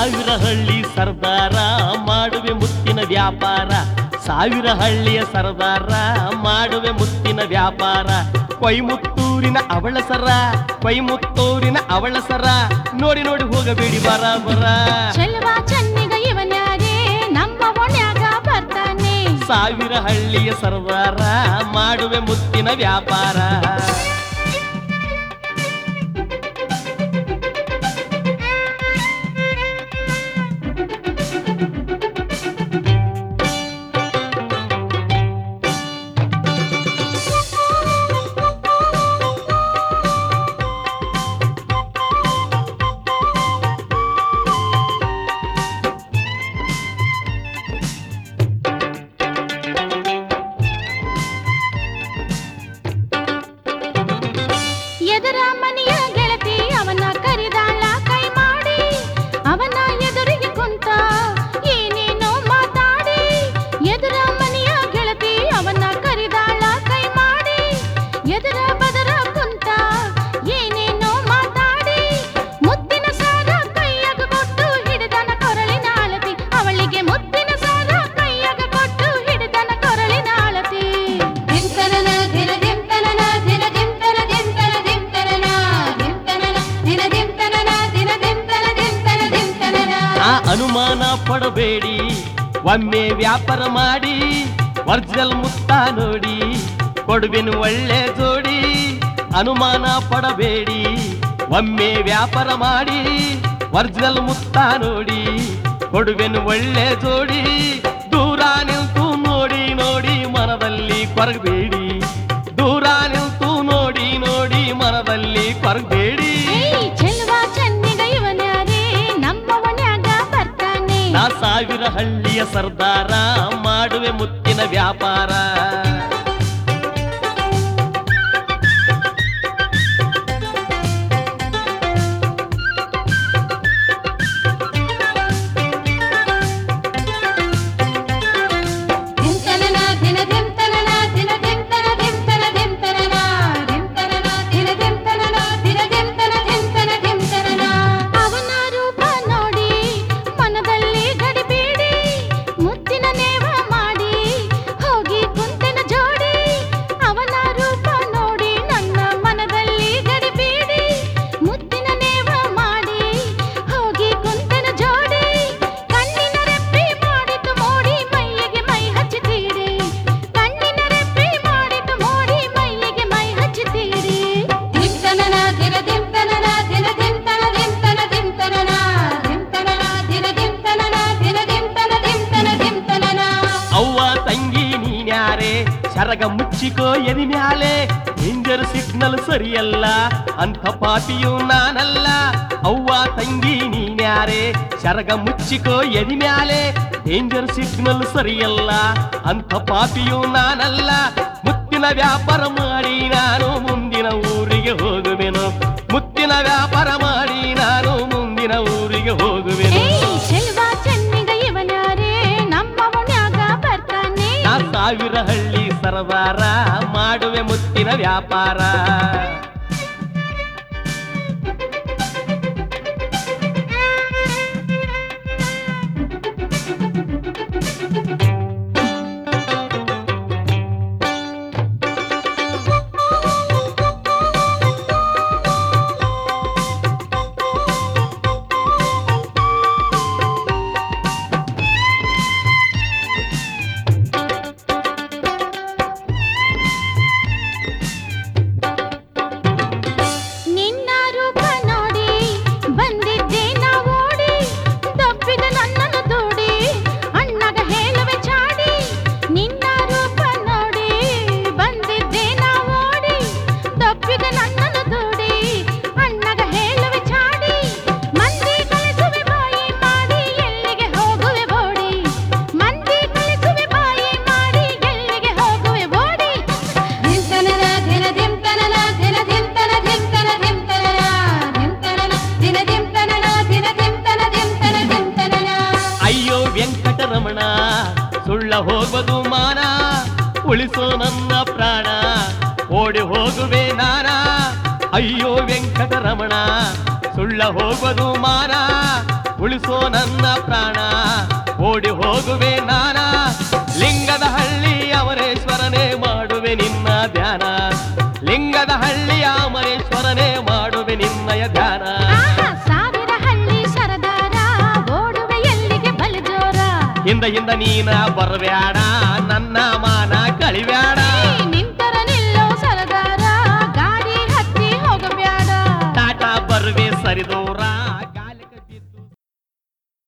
ಸಾವಿರ ಹಳ್ಳಿ ಸರ್ದಾರ ಮಾಡುವೆ ಮುತ್ತಿನ ವ್ಯಾಪಾರ ಸಾವಿರ ಹಳ್ಳಿಯ ಸರ್ದಾರ ಮಾಡುವೆ ಮುತ್ತಿನ ವ್ಯಾಪಾರ ಕೊಯ್ಮುತ್ತೂರಿನ ಅವಳಸರ ಕೊಯ್ಮುತ್ತೂರಿನ ಅವಳಸರ ನೋಡಿ ನೋಡಿ ಹೋಗಬೇಡಿ ಬರ ಬರ ಚೆಲುವ ಚೆನ್ನಿಗ ಇವನ್ಯಾರೇ ನಮ್ಮ ಓಣ್ಯಾಗ ಬರ್ತಾನೆ ಸಾವಿರ ಹಳ್ಳಿಯ ಸರ್ದಾರ ಮಾಡುವೆ ಮುತ್ತಿನ ವ್ಯಾಪಾರ ಎದರ ಮನೆಯ ಗೆಳತಿ ಅವನ ಕರಿದಾಳ ಕೈ ಮಾಡಿ ಅವನ ಎದುರಿಗೆ ಕುಂತ ಏನೇನೋ ಮಾತಾಡಿ ಎದುರ ಮನೆಯ ಗೆಳತಿ ಅವನ ಕರಿದಾಳ ಕೈ ಮಾಡಿ ಎದುರ ಬದರ ಕುಂತ ಏನೇನೋ ಮಾತಾಡಿ ಮುತ್ತಿನ ಸಾರ ಕೈಯಾಗ ಕೊಟ್ಟು ಹಿಡಿದನ ಕೊರಳಿನ ಆಳತಿ ಅವಳಿಗೆ ಮುತ್ತಿನ ಸಾರ ಕೈಯಾಗ ಕೊಟ್ಟು ಹಿಡಿದನ ಕೊರಳಿನ ಆಳತಿ ದಿಂತನನ ಧಿನ ದಿಂತನನ ಧಿನ ದಿಂತನ ದಿಂತನ ದಿಂತನನ ದಿಂತನನ ಧಿನ ದಿಂತನನ ಧಿನ ದಿಂತನ ದಿಂತನ ದಿಂತನನ ಆ ಅನುಮಾನ ಪಡಬೇಡಿ ಒಮ್ಮೆ ವ್ಯಾಪಾರ ಮಾಡಿ ಒರಿಜಿನಲ್ ಮುತ್ತ ನೋಡಿ ಕೊಡುವೆನು ಒಳ್ಳೆ ಜೋಡಿ ಅನುಮಾನ ಪಡಬೇಡಿ ಒಮ್ಮೆ ವ್ಯಾಪಾರ ಮಾಡಿ ಒರಿಜಿನಲ್ ಮುತ್ತ ನೋಡಿ ಕೊಡುವೆನು ಒಳ್ಳೆ ಜೋಡಿ ದೂರ ನಿಲ್ತು ನೋಡಿ ನೋಡಿ ಮನದಲ್ಲಿ ಕೊರಗಬೇಡಿ ದೂರ ನಿಲ್ತು ನೋಡಿ ನೋಡಿ ಮನದಲ್ಲಿ ಕೊರಗಬೇಡಿ ಏಯ್ ಚೆಲುವ ಚೆನ್ನಿಗ ಇವನ್ಯಾರೇ ನಮ್ಮ ಮನ್ಯಾಗ ಬರ್ತಾನೆ ನಾ ಸಾವಿರ ಹಳ್ಳಿಯ ಸರ್ದಾರ ಮಾಡುವೆ ಮುತ್ತಿನ ವ್ಯಾಪಾರ ದಿಂತನನ ಧಿನ ದಿಂತನನ ಧಿನ ದಿಂತನ ದಿಂತನ ದಿಂತನನ ದಿಂತನನ ಧಿನ ದಿಂತನನ ಧಿನ ದಿಂತನ ದಿಂತನ ದಿಂತನನ ಅವನ ರೂಪ ನೋಡಿ ಮನದಲ್ಲಿ ಗಡಿಬೇಡಿ ಮುತ್ತಿನ ನೇವ ಮಾಡಿ ಹೋಗಿ ಕುಂತನ ಜೋಡಿ ಅವನ ರೂಪ ನೋಡಿ ನನ್ನ ಮನದಲ್ಲಿ ಗಡಿಬೇಡಿ ಮುತ್ತಿನ ನೇವ ಮಾಡಿ ಹೋಗಿ ಕುಂತನ ಜೋಡಿ ಕಣ್ಣಿನ ರೆಪ್ಪೆ ಮಾಡಿತು ಮೋಡಿ ಮೈಯಿಗೆ ಮೈ ಹಚ್ಚುತ್ತೀರಿ ಕಣ್ಣಿನ ರೆಪ್ಪೆ ಮಾಡಿತು ಮೋಡಿ ಮೈಯಿಗೆ ಮೈ ಹಚ್ಚುತ್ತೀರಿ ದಿಂತನನ ಧಿನ ದಿಂತನನ ಧಿನ ದಿಂತನ ದಿಂತನ ದಿಂತನನ ದಿಂತನನ ಧಿನ ದಿಂತನನ ಧಿನ ದಿಂತನ ದಿಂತನ ದಿಂತನನ ಅವ್ವ ತಂಗಿ ನೀನ್ಯಾರೆ ಸರಗ ಮುಚ್ಚಿಕೋ ಎದಿ ಮ್ಯಾಲೆ ಡೇಂಜರ್ ಸಿಗ್ನಲ್ ಸರಿಯಲ್ಲ ಅಂತ ಪಾಪಿಯು ನಾನಲ್ಲ ಅವ್ವ ತಂಗಿ ನೀನ್ಯಾರೆ ಸರಗ ಮುಚ್ಚಿಕೋ ಎದಿ ಮ್ಯಾಲೆ ಡೇಂಜರ್ ಸಿಗ್ನಲ್ ಸರಿಯಲ್ಲ ಅಂತ ಪಾಪಿಯು ನಾನಲ್ಲ ಮುತ್ತಿನ ವ್ಯಾಪಾರ ಮಾಡಿ ನಾನು ಮುಂದಿನ ಊರಿಗೆ ಹೋಗುವೆನು ಮುತ್ತಿನ ವ್ಯಾಪಾರ ಮಾಡಿ ನಾನು ಮುಂದಿನ ಊರಿಗೆ ಹೋಗುವೆನು ಏಯ್ ಚೆಲುವ ಚೆನ್ನಿಗ ಇವನ್ಯಾರೇ ನಮ್ಮ ಓಣ್ಯಾಗ ಬರ್ತಾನೆ ನಾ ಸಾವಿರ ಹಳ್ಳಿ ಸರದಾರ ಮಾಡುವೆ ಮುತ್ತಿನ ವ್ಯಾಪಾರ ನಿನ್ನ ರೂಪ ನೋಡಿ ಬಂದಿದ್ದೆ ನಾ ಓಡಿ ತಪ್ಪಿದ ನನ್ನನ್ನು ದೂಡಿ ಅಣ್ಣಗ ಹೇಳುವೆ ಚಾಡಿ ನಿನ್ನ ರೂಪ ನೋಡಿ ಬಂದಿದ್ದೆ ನಾ ಓಡಿ ತಪ್ಪಿದ ನನ್ನನ್ನು ದೂಡಿ ಅಣ್ಣಗ ಹೇಳುವೆ ಚಾಡಿ ಮಂದಿ ಕಳಿಸುವೆ ಬಾಯಿ ಮಾಡಿ ಎಲ್ಲಿಗೆ ಹೋಗುವೆ ಓಡಿ ಮಂದಿ ಕಳಿಸುವೆ ಬಾಯಿ ಮಾಡಿ ಎಲ್ಲಿಗೆ ಹೋಗುವೆ ಓಡಿ ದಿಂತನನ ಧಿನ ದಿಂತನನ ಧಿನ ದಿಂತನ ದಿಂತನ ದಿಂತನನ ದಿಂತನನ ಧಿನ ದಿಂತನನ ಧಿನ ದಿಂತನ ದಿಂತನ ದಿಂತನನ ಅಯ್ಯೋ ವೆಂಕಟರಮಣ ಸುಳ್ಳ ಹೋಗುವುದು ಮಾನ ಉಳಿಸೋ ನನ್ನ ಪ್ರಾಣ ಓಡಿ ಹೋಗುವೆ ನಾನ ಅಯ್ಯೋ ವೆಂಕಟರಮಣ ಸುಳ್ಳ ಹೋಗುವುದು ಮಾನ ಉಳಿಸೋ ನನ್ನ ಪ್ರಾಣ ಓಡಿ ಹೋಗುವೆ ನಾನ ಲಿಂಗದ ಹಳ್ಳಿ ಅಮರೇಶ್ವರನೇ ಮಾಡುವೆ ನಿನ್ನ ಧ್ಯಾನ ಲಿಂಗದ ಹಳ್ಳಿಯ ಅಮರೇಶ್ವರನೇ ಮಾಡುವೆ ನಿನ್ನಯ ಧ್ಯಾನ ಆಹಾ, ಸಾವಿರ ಹಳ್ಳಿ ಸರದಾರ ಓಡುವೆ ಎಲ್ಲಿಗೆ ಬಲು ಜೋರ ಹಿಂದ ಹಿಂದ ನೀನ ಬರಬ್ಯಾಡ ನನ್ನ ಮಾನ ಕಳಿಬ್ಯಾಡ ನೀ ನಿಂತರ ನಿಲ್ಲೋ ಸರದಾರ ಗಾಡಿ ಹತ್ತಿ ಹೋಗಬ್ಯಾಡ ಟಾಟಾ ಬರ್ವೆ ಸರಿದೂರ